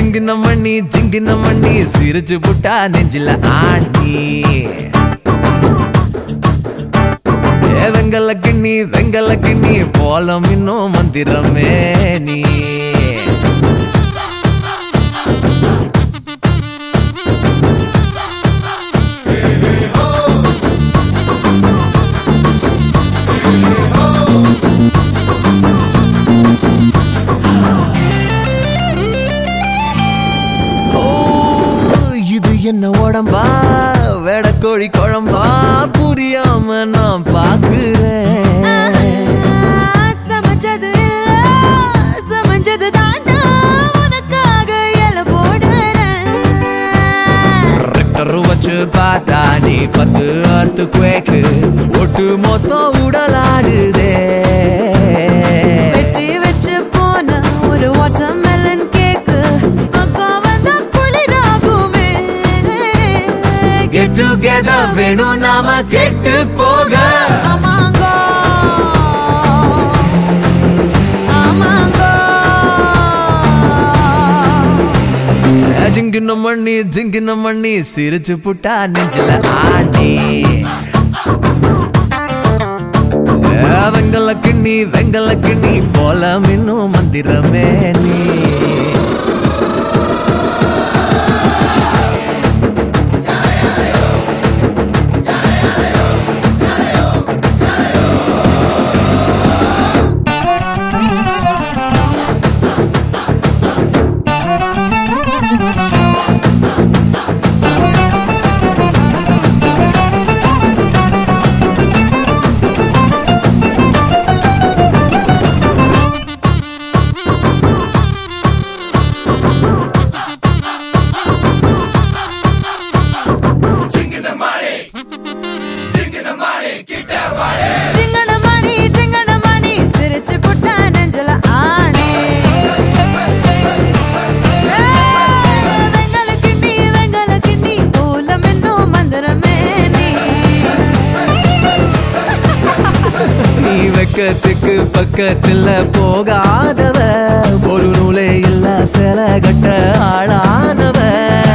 ஜிங்கின மண்ணி ஜிங்கின மண்ணி சிரிச்சு புட்டா நெஞ்சில ஆண்டி ஏ வெங்கல கிண்ணி வெங்கல கிண்ணி போலம் இன்னும் மந்திரமே நீ ஓ, இது என்ன உடம்பா வெடக்கோழி குழம்பா புரியாம நான் பாக்குறேன் சமைச்சது இல்ல சமைச்சது தாண்டா உனக்காக இல போடுறேன் ரெக்டர் வச்சு பார்த்தா நீ பத்து அத்து குவேக்கு ஒட்டு மொத்தம் உடலாடுதே வெட்டி வச்சு போன ஒரு வாட்டர்மெலன் கேக்கு அக்கா வந்தா குளிராகுமே கெட் டுகெதர் வேணும் நாம கெட்டு போக ஆமாங்கோ ஆமாங்கோ ஜிங்கின மண்ணி ஜிங்கின மண்ணி சிரிச்சு புட்டா நெஞ்சில ஆண்டி ஏ, வெங்கல கிண்ணி வெங்கல கிண்ணி போல மின்னும் மந்திரமே நீ சிங்கன மணி சிங்கன மணி சிரிச்சு புட்டா நெஞ்சல ஆணி வெங்கல கிண்ணி வெங்கல கிண்ணி போலம் இன்னும் மந்திரமே நீ நீ வெக்கத்துக்கு பக்கத்துல போகாதவ ஒரு நூலே இல்ல சில கட்ட ஆளானவ